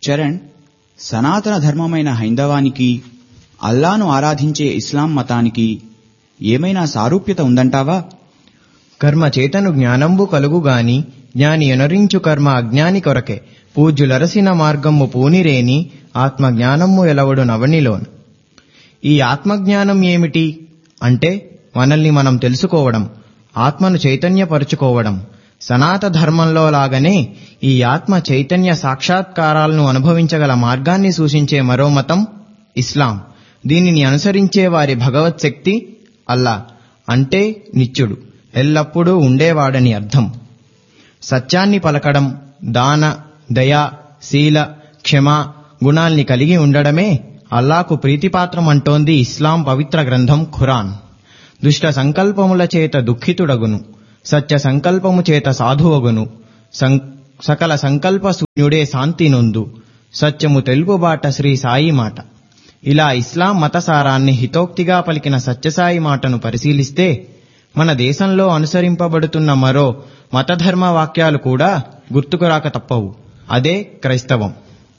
చరణ్ సనాతన ధర్మమైన హైందవానికి అల్లాను ఆరాధించే ఇస్లాం మతానికి ఏమైనా సారూప్యత ఉందంటావా కర్మ చేతను జ్ఞానంబు కలుగుగాని జ్ఞాని ఎనరించు కర్మ అజ్ఞాని కొరకే పూజ్యులరసిన మార్గము పూనిరేని ఆత్మజ్ఞానము ఎలవడు నవనిలోను ఈ ఆత్మజ్ఞానం ఏమిటి అంటే మనల్ని మనం తెలుసుకోవడం ఆత్మను చైతన్యపరుచుకోవడం సనాత ధర్మంలో లాగానే ఈ ఆత్మ చైతన్య సాక్షాత్కారాలను అనుభవించగల మార్గాన్ని సూచించే మరో మతం ఇస్లాం దీనిని అనుసరించే వారి భగవత్ శక్తి అల్లా అంటే నిత్యుడు ఎల్లప్పుడూ ఉండేవాడని అర్థం సత్యాన్ని పలకడం దాన దయ శీల క్షమ గుణాల్ని కలిగి ఉండడమే అల్లాకు ప్రీతిపాత్రం అంటోంది ఇస్లాం పవిత్ర గ్రంథం ఖురాన్ దుష్ట సంకల్పముల చేత దుఃఖితుడగును సత్య సంకల్పము చేత సాధువగును సం- సకల సంకల్ప శూన్యుడే శాంతి నొందు సత్యము తెలుపుబాట శ్రీ సాయి మాట ఇలా ఇస్లాం మతసారాన్ని హితోక్తిగా పలికిన సత్యసాయి మాటను పరిశీలిస్తే మన దేశంలో అనుసరింపబడుతున్న మరో మతధర్మ వాక్యాలు కూడా గుర్తుకు రాక తప్పవు అదే క్రైస్తవం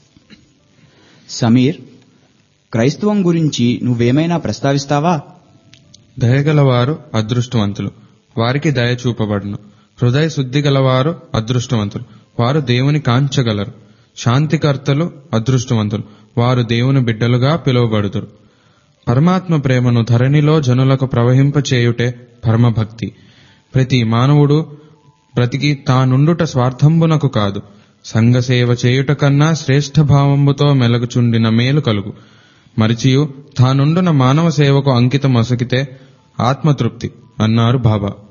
సమీర్ క్రైస్తవం గురించి నువ్వేమైనా ప్రస్తావిస్తావా దయగలవారు అదృష్టవంతులు వారికి దయ చూపబడును హృదయ శుద్ధి గలవారు అదృష్టవంతులు వారు దేవుని కాంచగలరు శాంతికర్తలు అదృష్టవంతులు వారు దేవుని బిడ్డలుగా పిలువబడుదురు పరమాత్మ ప్రేమను ధరణిలో జనులకు ప్రవహింపచేయుటే పరమభక్తి ప్రతి మానవుడు బ్రతికి తానుండుట స్వార్థంబునకు కాదు సంఘసేవ చేయుట కన్నా శ్రేష్ఠ భావంబుతో మెలగుచుండిన మేలు కలుగు మరిచియు తానుండున మానవ సేవకు అంకితం అసగితే ఆత్మతృప్తి అన్నారు బాబా